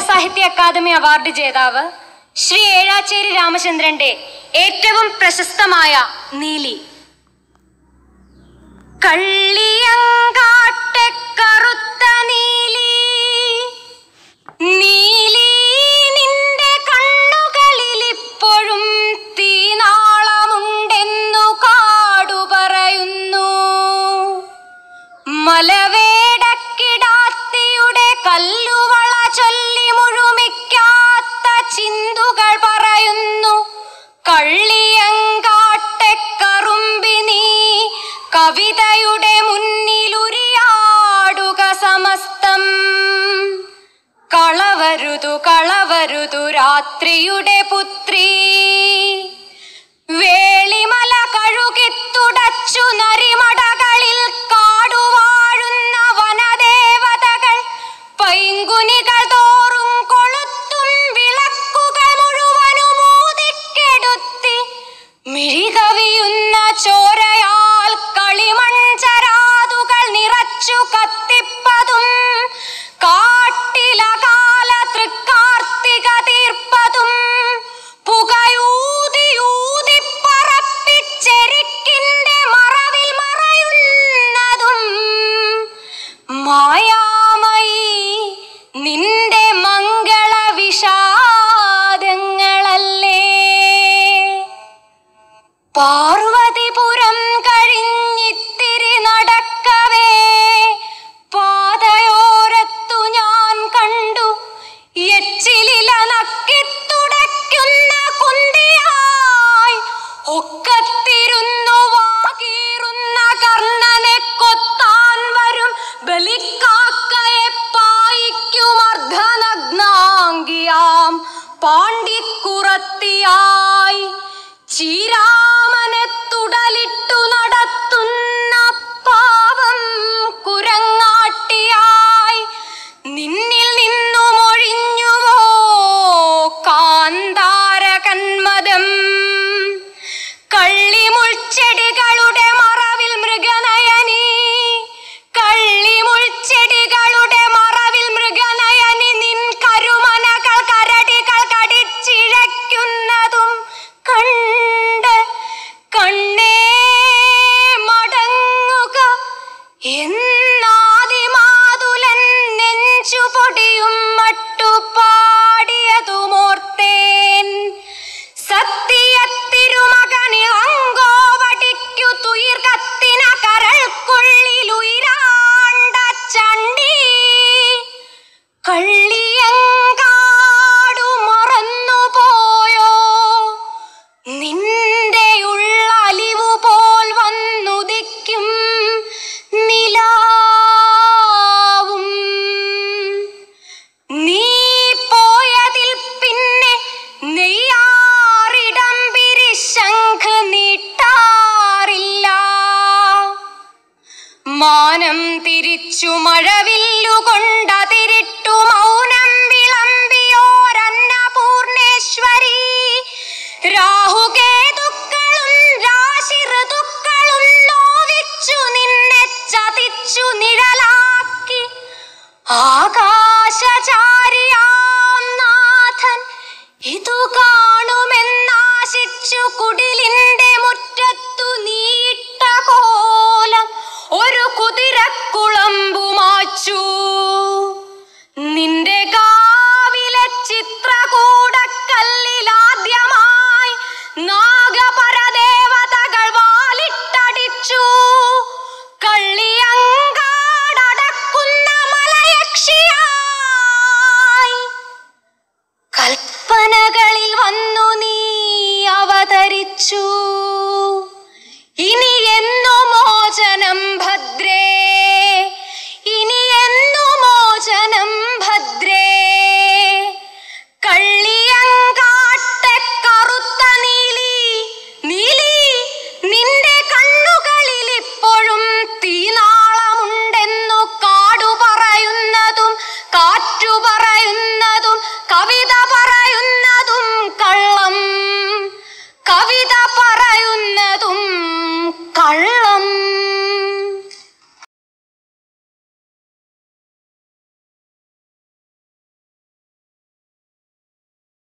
സാഹിത്യ academy award ജേതാവ് ശ്രീ ഏഴാച്ചേരി രാമചന്ദ്രന്റെ ഏറ്റവും പ്രശസ്തമായ നീലി കള്ളിയങ്കാട്ടെ കറുത്ത നീലി നീലി നിന്റെ കണ്ണുകളിൽ ഇപ്പോഴും തീനാളമുണ്ടെന്നു കാടു പറയുന്നു മലവേടക്കിടാത്തിയുടെ കല്ലുവള ചൊല്ലി മുഴുമിക്കാത്ത ചിന്തുകൾ പറയുന്നു കള്ളിയങ്കാട്ടെ കറുമ്പി നീ കവിതയുടെ മുന്നിലുരിയാടുക സമസ്തം കളവരുതു കളവരുതു രാത്രിയുടെ പുത്രി വേളിമല കഴുകിത്തുടച്ചു നരിമടകളിൽ കാടുവാഴുന്ന വനദേവതകൾ പൈങ്കുനികൾ തോറും കൊളുത്തും വിളക്കുകൾ മുഴുവനും ഊതിക്കെടുത്തി മിഴികവിയുന്ന ചോരയാൽ കളിമൺചരാതുകൾ നിറച്ചു കത്തിപ്പതും കാട്ടിലകാല തൃക്കാർത്തിക തീർപ്പതും പുകയൂതിയൂതി പറപ്പിച്ചെരിക്കിന്റെ മറവിൽ മറയുന്നതും മായാമയി നിന്റെ മംഗള വിഷാദങ്ങളല്ലേ പാർവതിപുരം കഴിഞ്ഞിത്തിരി നടക്കവേ പാതയോരത്തു ഞാൻ കണ്ടു എച്ചിലില നക്കിത്തുടയ്ക്കുന്ന കുന്തിയായി ഒക്കത്തിരുന്നു വാകീറുന്ന കർണനെ കൊത്താൻ വരും ബലിക്കാക്കയെ പായിക്കും അർദ്ധനഗ്നാംഗിയാം പാണ്ഡിക്കുറത്തിയായി ചീരാമനെ തുടലിട്ടു നടത്തുന്ന പാവം കുരങ്ങാട്ടിയായി നിന്നിൽ നിന്നും ഒഴിഞ്ഞുവോ കാന്താരകന്മദം കള്ളിമുൾച്ചെടികളുടെ മറവിൽ മൃഗനയനി കള്ളിമുൾച്ചെടികളുടെ മറവിൽ മൃഗനയനി നിൻ കരുമനകൾ കരടികൾ കടിച്ചിഴയ്ക്കുന്നതും കണ്ട് കണ്ണേ മടങ്ങുക എന്നാദിമാതുലൻ നെഞ്ചു പൊടിയും മട്ടുപാടിയതുമോർത്തേൻ സത്യത്തിരുമകനിളങ്കോവടിക്കു തുയിർ കത്തിന കരൾക്കുള്ളിലുയിരാണ്ട ചണ്ടി കള്ളിയങ്കാടു മറന്നുപോയോ നിന്റെ ഉള്ളലിവു പോൽ വന്നുദിക്കും നിലാവും നീ പോയതിൽ പിന്നെ നെയ്യാറിടം പിരിശംഖ് നീട്ടാറില്ല മാനം തിരിച്ചു മഴവില്ലുകൊണ്ടതിരിട്ടു മൗനം വിളമ്പിയോരന്നപൂർണേശ്വരി രാഹുകേതുക്കളും രാശി ഋതുക്കളും നോവിച്ചു നിന്നെ ചതിച്ചു നിഴലാക്കി ആകാശചാരിയാം നാഥൻ ഇതു കാണുമെന്നാശിച്ചു കുടിലിന്റെ മുറ്റത്തു നീട്ട കോലം ഒരു കുതിരക്കുളമ്പുമാച്ചു നിന്റെ കാവിലെ ചിത്രകൂടക്കല്ലിലാദ്യമായി നാഗപരദേവതകൾ വാലിട്ടടിച്ചു കള്ളിയങ്കാടടക്കുന്ന മലയക്ഷിയായി കൽപ്പനകളിൽ വന്നു നീ അവതരിച്ചു ഇനി എന്നു മോചനം ഭദ്രേ ഇനി എന്നു മോചനം ഭദ്രേ കള്ളിയങ്കാട്ടെ കറുത്ത നീലി നീലി നിന്റെ കണ്ണുകളിൽ ഇപ്പോഴും തീനാളമുണ്ടെന്നു കാടു പറയുന്നതും കാറ്റു പറയുന്നതും കവിത